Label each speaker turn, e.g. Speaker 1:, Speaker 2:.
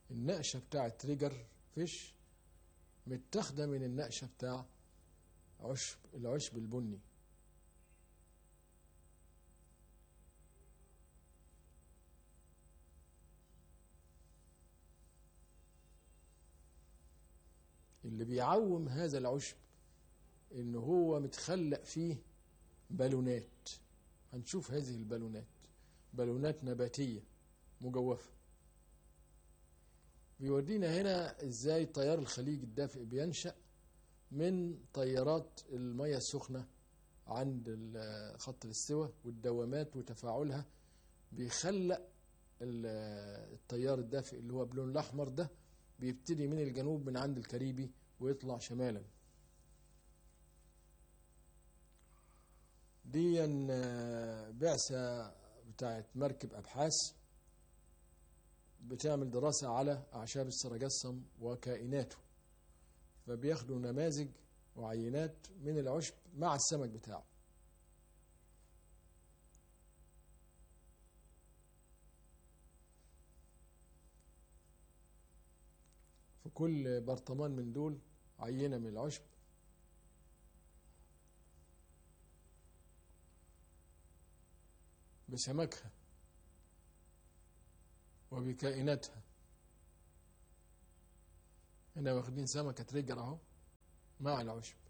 Speaker 1: النقشة بتاع تريجر فيش متاخدة من النقشة بتاع عشب العشب البني اللي بيعوم هذا العشب ان هو متخلق فيه بالونات هنشوف هذه البالونات بالونات نباتية مجوفة بيودينا هنا ازاي تيار الخليج الدافئ بينشأ من تيارات المياه السخنة عند ال- خط الاستواء والدوامات وتفاعلها بيخلق ال- التيار الدافئ اللي هو بلون الأحمر ده بيبتدي من الجنوب من عند الكاريبي ويطلع شمالا دي آه، بعثة بتاعت مركب أبحاث بتعمل دراسة على أعشاب السرجسم وكائناته فبياخدوا نماذج وعينات من العشب مع السمك بتاعه في كل برطمان من دول عينة من العشب بسمكها وبكائناتها هنا واخدين سمكة رجل اهو مع العشب